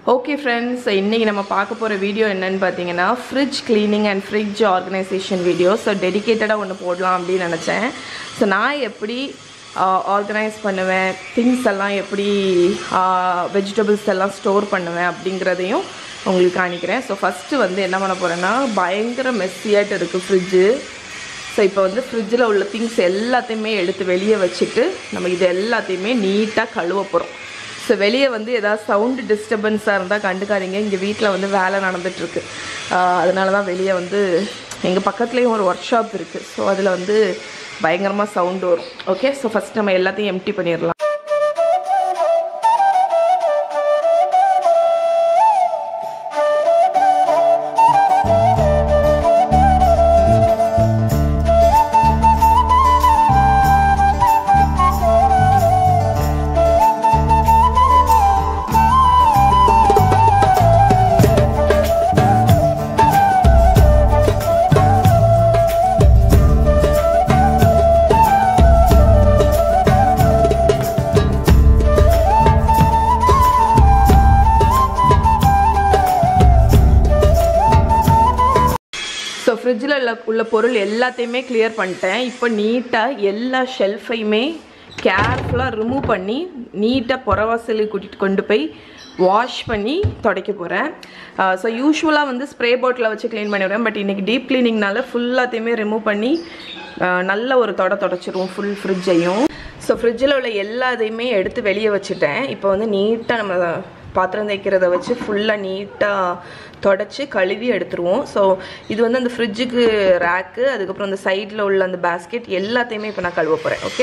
Okay friends இன்றைக்கி நம்ம பார்க்க போகிற வீடியோ என்னன்னு பார்த்தீங்கன்னா fridge cleaning and fridge organisation video so டெடிக்கேட்டடாக ஒன்று போடலாம் அப்படின்னு நினச்சேன் ஸோ நான் எப்படி ஆர்கனைஸ் பண்ணுவேன் திங்ஸ் எல்லாம் எப்படி வெஜிடபிள்ஸ் எல்லாம் ஸ்டோர் பண்ணுவேன் அப்படிங்கிறதையும் உங்களுக்கு காணிக்கிறேன் ஸோ ஃபஸ்ட்டு வந்து என்ன பண்ண போகிறேன்னா பயங்கர மெஸ்ஸியாட்டு இருக்குது ஃப்ரிட்ஜு ஸோ இப்போ வந்து ஃப்ரிட்ஜில் உள்ள திங்ஸ் எல்லாத்தையுமே எடுத்து வெளியே வச்சுட்டு நம்ம இது எல்லாத்தையுமே நீட்டாக கழுவ போகிறோம் ஸோ வெளியே வந்து ஏதாவது சவுண்டு டிஸ்டர்பன்ஸாக இருந்தால் கண்டுக்காதீங்க இங்கே வீட்டில் வந்து வேலை நடந்துகிட்ருக்கு அதனால தான் வெளியே வந்து எங்கள் பக்கத்துலேயும் ஒரு ஒர்க் ஷாப் இருக்குது ஸோ அதில் வந்து பயங்கரமாக சவுண்டு வரும் ஓகே ஸோ ஃபஸ்ட் நம்ம எல்லாத்தையும் எம்டி பண்ணிடலாம் ஸோ ஃப்ரிட்ஜில் உள்ள உள்ள பொருள் எல்லாத்தையுமே கிளியர் பண்ணிட்டேன் இப்போ நீட்டாக எல்லா ஷெல்ஃபையுமே கேர்ஃபுல்லாக ரிமூவ் பண்ணி நீட்டாக புறவாசலுக்கு கூட்டிகிட்டு கொண்டு போய் வாஷ் பண்ணி துடைக்க போகிறேன் ஸோ யூஸ்வலாக வந்து ஸ்ப்ரே பாட்டில் வச்சு க்ளீன் பண்ணிவிடுவேன் பட் இன்றைக்கி டீப் க்ளீனிங்னால ஃபுல்லாத்தையுமே ரிமூவ் பண்ணி அஹ், நல்ல ஒரு தொட தொடச்சிருவோம் ஃபுல் ஃப்ரிட்ஜையும் ஸோ ஃப்ரிட்ஜில் உள்ள எல்லா இதையுமே எடுத்து வெளியே வச்சுட்டேன் இப்போ வந்து நீட்டாக நம்ம பாத்திரம் தேய்க்கிறத வச்சு ஃபுல்லாக நீட்டாக தொடச்சி கழுவி எடுத்துருவோம் ஸோ இது வந்து அந்த ஃப்ரிட்ஜுக்கு ரேக்கு அதுக்கப்புறம் அந்த சைடில் உள்ள அந்த பேஸ்கெட் எல்லாத்தையுமே இப்போ நான் கழுவ போகிறேன் ஓகே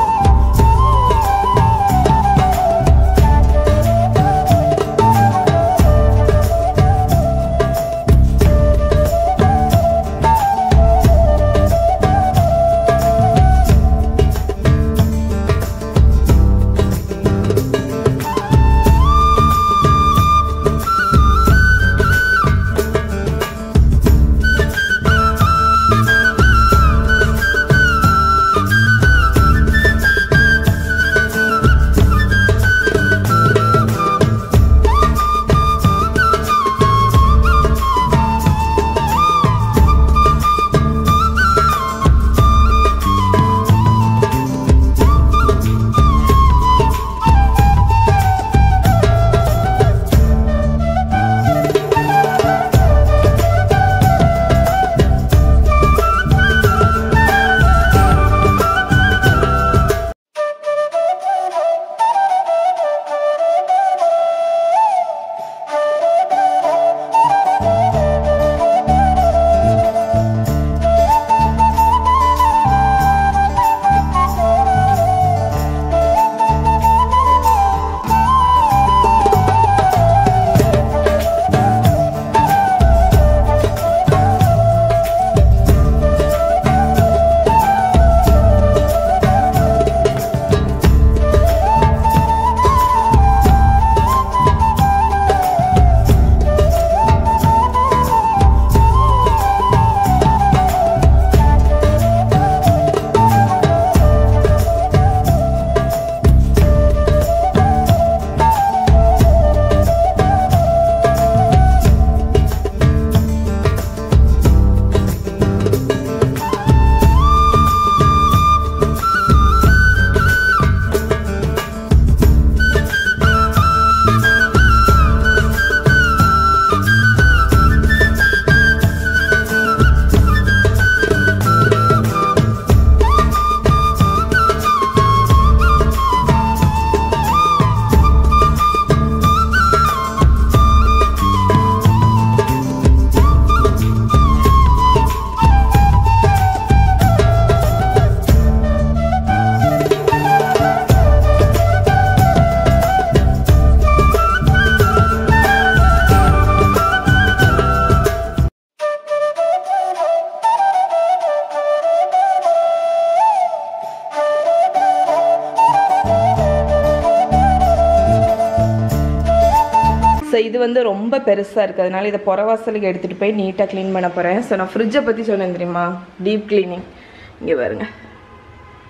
ஸோ இது வந்து ரொம்ப பெருசாக இருக்குது அதனால இதை புறவாசலுக்கு எடுத்துகிட்டு போய் நீட்டாக க்ளீன் பண்ண போகிறேன் ஸோ நான் ஃப்ரிட்ஜை பற்றி சொன்னேன் தெரியுமா டீப் க்ளீனிங் இங்கே பாருங்க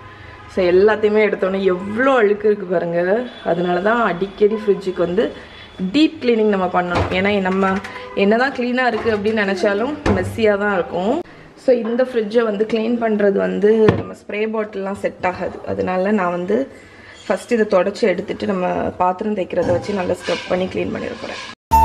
ஸோ எல்லாத்தையுமே எடுத்தோன்னே எவ்வளோ அழுக்கு இருக்குது பாருங்க அதனால தான் அடிக்கடி ஃப்ரிட்ஜுக்கு வந்து டீப் க்ளீனிங் நம்ம பண்ணணும் ஏன்னா நம்ம என்னதான் க்ளீனாக இருக்குது அப்படின்னு நினச்சாலும் மெஸ்ஸியாக தான் இருக்கும் ஸோ இந்த ஃப்ரிட்ஜை வந்து க்ளீன் பண்ணுறது வந்து நம்ம ஸ்ப்ரே பாட்டில்லாம் செட் ஆகாது அதனால நான் வந்து ஃபஸ்ட் இதை தொடச்சி எடுத்துட்டு நம்ம பாத்திரம் தைக்கிறத வச்சு நல்லா ஸ்க்ரப் பண்ணி க்ளீன் பண்ணிட போகிறேன்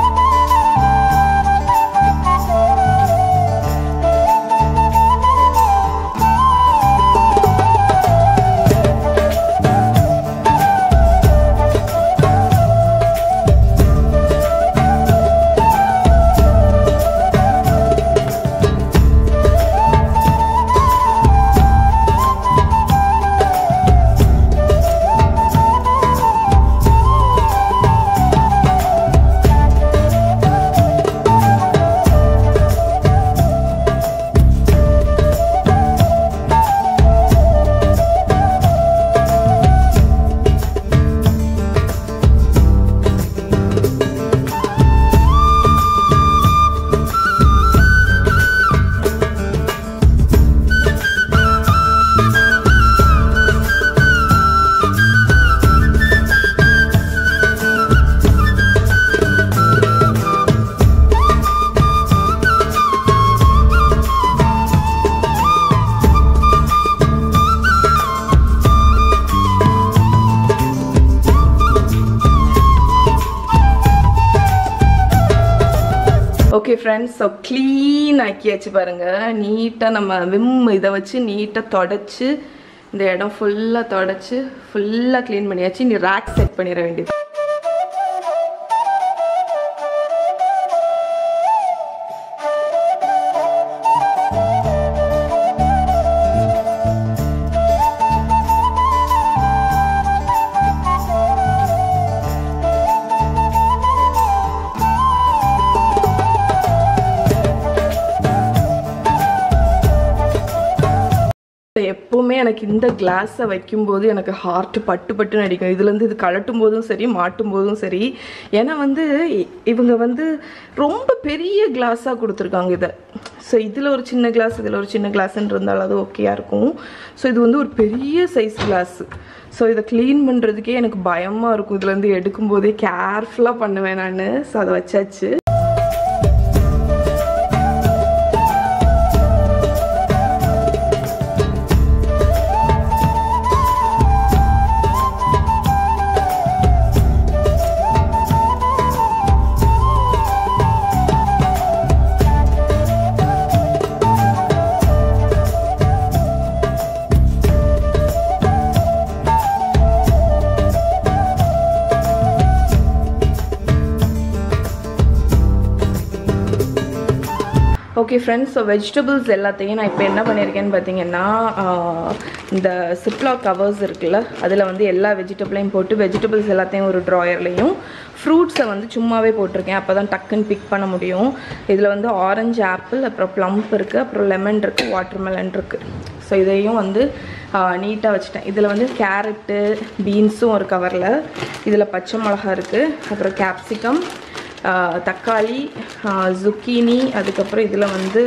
ஓகே ஃப்ரெண்ட்ஸ் ஸோ க்ளீன் ஆக்கியாச்சு பாருங்க நீட்டாக நம்ம விம் இதை வச்சு நீட்டாக தொடச்சி இந்த இடம் ஃபுல்லாக தொடச்சி ஃபுல்லாக க்ளீன் பண்ணியாச்சு நீ ரேக் செட் பண்ணிட வேண்டியது எப்போவுமே எனக்கு இந்த கிளாஸை வைக்கும்போது எனக்கு ஹார்ட் பட்டு பட்டுன்னு அடிக்கும் இதுலேருந்து இது கழட்டும் போதும் சரி மாட்டும் போதும் சரி ஏன்னா வந்து இ- இவங்க வந்து ரொம்ப பெரிய கிளாஸாக கொடுத்துருக்காங்க இதை ஸோ இதில் ஒரு சின்ன கிளாஸ் இதில் ஒரு சின்ன கிளாஸ்ன்னு இருந்தாலும் அது ஓகேயா இருக்கும் ஸோ இது வந்து ஒரு பெரிய சைஸ் கிளாஸ் ஸோ இதை க்ளீன் பண்ணுறதுக்கே எனக்கு பயமாக இருக்கும் இதுலேருந்து எடுக்கும்போதே கேர்ஃபுல்லாக பண்ணுவேன் நான் ஸோ அதை வச்சாச்சு ஓகே ஃப்ரெண்ட்ஸ் ஸோ வெஜிடபிள்ஸ் எல்லாத்தையும் நான் இப்போ என்ன பண்ணியிருக்கேன்னு பார்த்தீங்கன்னா ஆஹ், இந்த சிப்லாக் கவர்ஸ் இருக்குல்ல அதில் வந்து எல்லா வெஜிடபிளையும் போட்டு வெஜிடபிள்ஸ் எல்லாத்தையும் ஒரு ட்ராயர்லையும் ஃப்ரூட்ஸை வந்து சும்மாவே போட்டிருக்கேன் அப்போ தான் டக்குன்னு பிக் பண்ண முடியும் இதில் வந்து ஆரஞ்சு ஆப்பிள் அப்புறம் ப்ளம்ப் இருக்குது அப்புறம் லெமன் இருக்குது வாட்டர்மெலன் இருக்குது ஸோ இதையும் வந்து நீட்டாக வச்சுட்டேன் இதில் வந்து கேரட்டு பீன்ஸும் ஒரு கவரில் இதில் பச்சை மிளகா இருக்குது அப்புறம் கேப்சிகம் ஆஹ் தக்காளி zucchini அதுக்கப்புறம் இதில் வந்து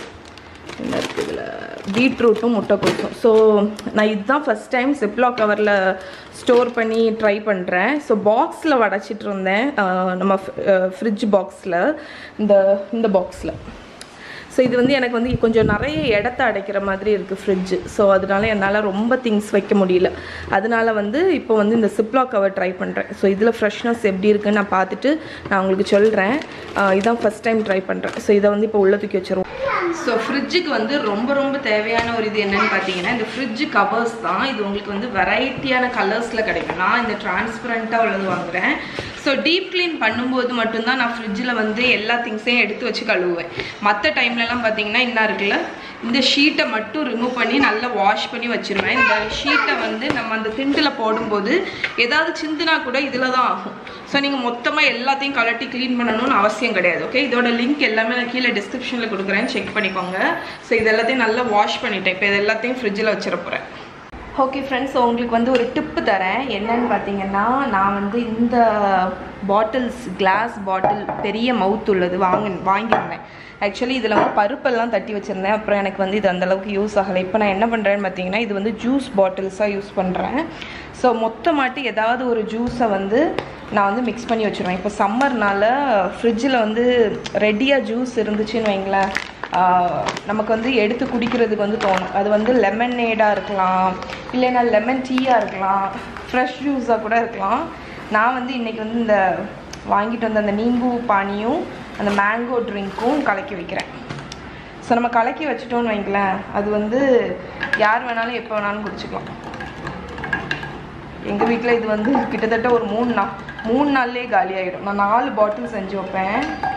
என்ன இருக்குது இதில் பீட்ரூட்டும் முட்டைக்கோசும் ஸோ நான் இதுதான் first time ziplock cover store பண்ணி ட்ரை பண்ணுறேன் ஸோ பாக்ஸில் வடைச்சிட்டு இருந்தேன் ஆஹ் நம்ம ஃப்ரிட்ஜ் பாக்ஸில் இந்த இந்த பாக்ஸில் ஸோ இது வந்து எனக்கு வந்து கொஞ்சம் நிறைய இடத்த அடைக்கிற மாதிரி இருக்குது ஃப்ரிட்ஜு ஸோ அதனால என்னால் ரொம்ப திங்ஸ் வைக்க முடியல அதனால வந்து இப்போ வந்து இந்த சிப்லாக் கவர் ட்ரை பண்ணுறேன் ஸோ இதில் ஃப்ரெஷ்னஸ் எப்படி இருக்குன்னு நான் பார்த்துட்டு நான் உங்களுக்கு சொல்கிறேன் இதான் ஃபஸ்ட் டைம் ட்ரை பண்ணுறேன் ஸோ இதை வந்து இப்போ உள்ள தூக்கி வச்சிருவோம் ஸோ ஃப்ரிட்ஜுக்கு வந்து ரொம்ப ரொம்ப தேவையான ஒரு இது என்னன்னு பார்த்தீங்கன்னா இந்த ஃப்ரிட்ஜ் கவர்ஸ் தான் இது உங்களுக்கு வந்து வெரைட்டியான கலர்ஸில் கிடைக்கும் நான் இந்த டிரான்ஸ்பரண்ட்டாக உள்ளது வாங்குறேன் ஸோ டீப் க்ளீன் பண்ணும்போது மட்டும்தான் நான் ஃப்ரிட்ஜில் வந்து எல்லா திங்ஸையும் எடுத்து வச்சு கழுவுவேன் மற்ற டைம்லலாம் பார்த்தீங்கன்னா என்ன இருக்குல்ல இந்த ஷீட்டை மட்டும் ரிமூவ் பண்ணி நல்லா வாஷ் பண்ணி வச்சிருவேன் இந்த ஷீட்டை வந்து நம்ம அந்த திண்டில் போடும்போது ஏதாவது சிந்துனா கூட இதில் தான் ஆகும் ஸோ நீங்கள் மொத்தமாக எல்லாத்தையும் கலட்டி க்ளீன் பண்ணணும்னு அவசியம் கிடையாது ஓகே இதோட லிங்க் எல்லாமே நான் கீழே டிஸ்கிரிப்ஷனில் கொடுக்குறேன் செக் பண்ணிக்கோங்க ஸோ இது எல்லாத்தையும் நல்லா வாஷ் பண்ணிட்டேன் இப்போ இது எல்லாத்தையும் ஃப்ரிட்ஜில் வச்சிட போகிறேன் ஓகே ஃப்ரெண்ட்ஸ் உங்களுக்கு வந்து ஒரு டிப்பு தரேன் என்னன்னு பார்த்தீங்கன்னா நான் வந்து இந்த பாட்டில்ஸ் கிளாஸ் பாட்டில் பெரிய மவுத் உள்ளது வாங்க வாங்கியிருந்தேன் ஆக்சுவலி இதில் வந்து பருப்பெல்லாம் தட்டி வச்சுருந்தேன் அப்புறம் எனக்கு வந்து இது அந்தளவுக்கு யூஸ் ஆகலை இப்போ நான் என்ன பண்ணுறேன்னு பார்த்தீங்கன்னா இது வந்து ஜூஸ் பாட்டில்ஸாக யூஸ் பண்ணுறேன் ஸோ மொத்தமாட்டு ஏதாவது ஒரு ஜூஸை வந்து நான் வந்து மிக்ஸ் பண்ணி வச்சுருவேன் இப்போ சம்மர்னால ஃப்ரிட்ஜில் வந்து ரெடியாக ஜூஸ் இருந்துச்சுன்னு வைங்களேன் ஆஹ் நமக்கு வந்து எடுத்து குடிக்கிறதுக்கு வந்து தோணும் அது வந்து லெமனேடாக இருக்கலாம் இல்லைன்னா லெமன் டீயாக இருக்கலாம் ஃப்ரெஷ் ஜூஸாக கூட இருக்கலாம் நான் வந்து இன்றைக்கி வந்து இந்த வாங்கிட்டு வந்த அந்த நீம்பு பானியும் அந்த மேங்கோ ட்ரிங்க்கும் கலக்கி வைக்கிறேன் ஸோ நம்ம கலக்கி வச்சுட்டோன்னு வைங்களேன் அது வந்து யார் வேணாலும் எப்போ வேணாலும் குடிச்சுக்கலாம் எங்கள் வீட்டில் இது வந்து கிட்டத்தட்ட ஒரு மூணு நாள் மூணு நாள்லேயே காலி ஆகிடும் நான் நாலு பாட்டில் செஞ்சு வைப்பேன்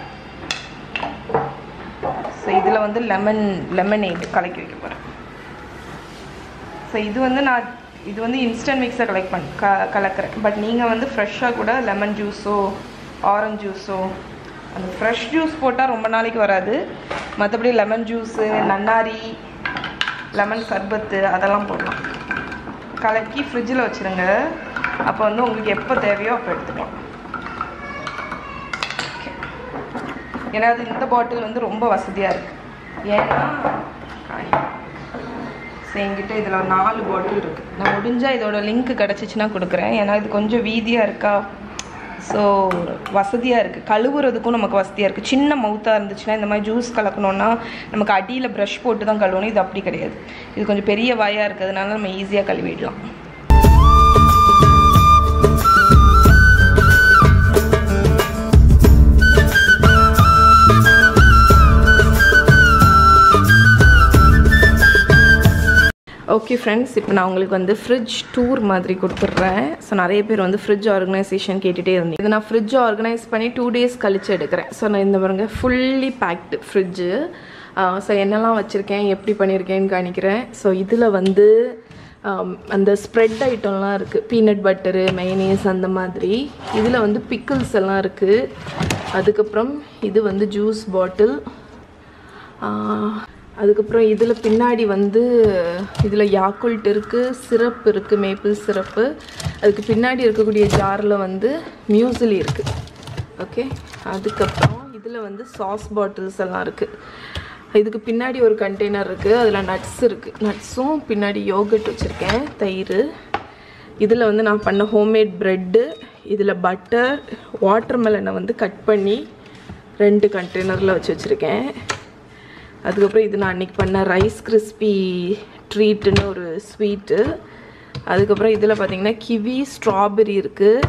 ஸோ இதில் வந்து லெமன் லெமனேட் கலக்கி வைக்க போகிறேன் ஸோ இது வந்து நான் இது வந்து இன்ஸ்டன்ட் மிக்ஸை கலெக்ட் பண்ணி க கலக்கிறேன் பட் நீங்கள் வந்து ஃப்ரெஷ்ஷாக கூட லெமன் ஜூஸோ ஆரஞ்ச் ஜூஸோ அந்த ஃப்ரெஷ் ஜூஸ் போட்டால் ரொம்ப நாளைக்கு வராது மற்றபடி லெமன் ஜூஸு நன்னாரி லெமன் சர்பத்து அதெல்லாம் போடலாம் கலக்கி ஃப்ரிட்ஜில் வச்சுருங்க அப்போ வந்து உங்களுக்கு எப்போ தேவையோ அப்போ எடுத்துக்கலாம் Okay. ஏன்னா அது இந்த பாட்டில் வந்து ரொம்ப வசதியாக இருக்குது ஏன்னா காணி ஸோ என்கிட்ட இதில் ஒரு நாலு பாட்டில் இருக்குது நான் முடிஞ்சால் இதோட லிங்க் கிடச்சிச்சின்னா கொடுக்குறேன் ஏன்னா இது கொஞ்சம் வீதியாக இருக்கா ஸோ வசதியாக இருக்குது கழுவுறதுக்கும் நமக்கு வசதியாக இருக்குது சின்ன மவுத்தாக இருந்துச்சுன்னா இந்த மாதிரி ஜூஸ் கலக்கணுன்னா நமக்கு அடியில் ப்ரஷ் போட்டு தான் கழுவணும் இது அப்படி கிடையாது இது கொஞ்சம் பெரிய வாயாக இருக்கிறதுனால நம்ம ஈஸியாக கழுவிடலாம் ஓகே ஃப்ரெண்ட்ஸ் இப்போ நான் உங்களுக்கு வந்து ஃப்ரிட்ஜ் டூர் மாதிரி கொடுத்துட்றேன் ஸோ நிறைய பேர் வந்து ஃப்ரிட்ஜ் ஆர்கனைசேஷன் கேட்டுகிட்டே இருந்தீங்க இது நான் ஃப்ரிட்ஜ் ஆர்கனைஸ் பண்ணி டூ டேஸ் கழிச்சு எடுக்கிறேன் ஸோ நான் இந்த பாருங்க ஃபுல்லி பேக்டு ஃப்ரிட்ஜு ஸோ என்னெல்லாம் வச்சுருக்கேன் எப்படி பண்ணியிருக்கேன்னு காணிக்கிறேன் ஸோ இதில் வந்து ஆம், அந்த ஸ்ப்ரெட் ஐட்டம்லாம் இருக்குது பீனட் பட்டரு மைனேஸ் அந்த மாதிரி இதில் வந்து பிக்கிள்ஸ் எல்லாம் இருக்குது அதுக்கப்புறம் இது வந்து ஜூஸ் பாட்டில் அதுக்கப்புறம் இதில் பின்னாடி வந்து இதில் யாக்குல்ட் இருக்குது சிரப் இருக்குது மேப்பிள் சிரப்பு அதுக்கு பின்னாடி இருக்கக்கூடிய ஜாரில் வந்து மியூசிலி இருக்குது ஓகே அதுக்கப்புறம் இதில் வந்து சாஸ் பாட்டில்ஸ் எல்லாம் இருக்குது இதுக்கு பின்னாடி ஒரு கண்டெய்னர் இருக்குது அதில் நட்ஸ் இருக்குது நட்ஸும் பின்னாடி யோகட் வச்சுருக்கேன் தயிர் இதில் வந்து நான் பண்ண ஹோம்மேட் ப்ரெட்டு இதில் பட்டர் வாட்டர் மெலனை வந்து கட் பண்ணி ரெண்டு கண்டெய்னரில் வச்சு வச்சுருக்கேன் அதுக்கப்புறம் இது நான் அன்றைக்கி பண்ண ரைஸ் கிறிஸ்பி ட்ரீட்டுன்னு ஒரு ஸ்வீட்டு அதுக்கப்புறம் இதில் பார்த்தீங்கன்னா கிவி ஸ்ட்ராபெரி இருக்குது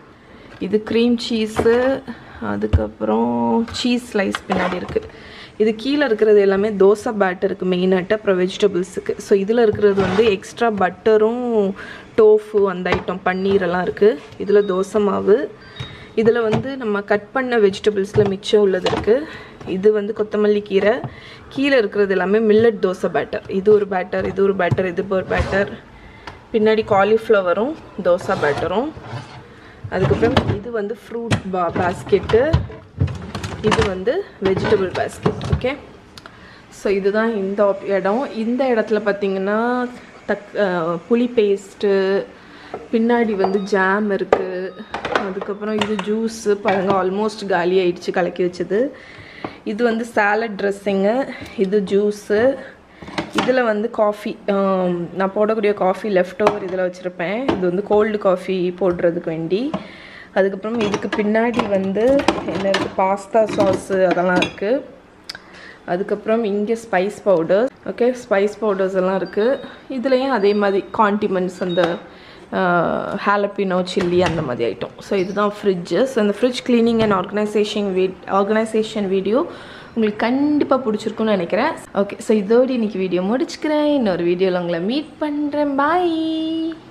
இது க்ரீம் சீஸு அதுக்கப்புறம் சீஸ் ஸ்லைஸ் பின்னாடி இருக்குது இது கீழே இருக்கிறது எல்லாமே தோசை பேட்டருக்கு மெயினாட்டு அப்புறம் வெஜிடபிள்ஸுக்கு ஸோ இதில் இருக்கிறது வந்து எக்ஸ்ட்ரா பட்டரும் டோஃபு அந்த ஐட்டம் பன்னீர் எல்லாம் இருக்குது இதில் தோசை மாவு இதில் வந்து நம்ம கட் பண்ண வெஜிடபிள்ஸில் மிச்சம் உள்ளது இருக்குது இது வந்து கொத்தமல்லி கீரை கீழே இருக்கிறது எல்லாமே மில்லட் தோசை பேட்டர் இது ஒரு பேட்டர் இது ஒரு பேட்டர் இது ஒரு பேட்டர் பின்னாடி காலிஃப்ளவரும் தோசை பேட்டரும் அதுக்கப்புறம் இது வந்து ஃப்ரூட் பா பாஸ்கெட்டு இது வந்து வெஜிடபிள் பாஸ்கெட் ஓகே ஸோ இதுதான் இந்த op- இடம் இந்த இடத்துல பார்த்தீங்கன்னா தக் அஹ், புளி பேஸ்ட்டு பின்னாடி வந்து ஜாம் இருக்குது அதுக்கப்புறம் இது ஜூஸு பாருங்க ஆல்மோஸ்ட் காலி ஆயிடுச்சு கலக்கி வச்சது இது வந்து சாலட் ட்ரெஸ்ஸிங்கு இது ஜூஸு இதில் வந்து காஃபி நான் போடக்கூடிய காஃபி லெஃப்ட் ஓவர் இதில் வச்சுருப்பேன் இது வந்து கோல்டு காஃபி போடுறதுக்கு வேண்டி அதுக்கப்புறம் இதுக்கு பின்னாடி வந்து என்ன இருக்குது பாஸ்தா சாஸு அதெல்லாம் இருக்குது அதுக்கப்புறம் இங்கே spice powder okay spice powders எல்லாம் இருக்குது இதுலேயும் அதே மாதிரி காண்டிமெண்ட்ஸ் அந்த ஹாலப்பினோ சில்லி அந்த மாதிரி ஐட்டம் ஸோ இதுதான் ஃப்ரிட்ஜு ஸோ இந்த ஃப்ரிட்ஜ் க்ளீனிங் அண்ட் ஆர்கனைசேஷன் வீ ஆர்கனைசேஷன் வீடியோ உங்களுக்கு கண்டிப்பாக பிடிச்சிருக்குன்னு நினைக்கிறேன் ஓகே ஸோ இதோடு இன்னைக்கு வீடியோ முடிச்சுக்கிறேன் இன்னொரு வீடியோவில் உங்களை மீட் பண்ணுறேன் பாய்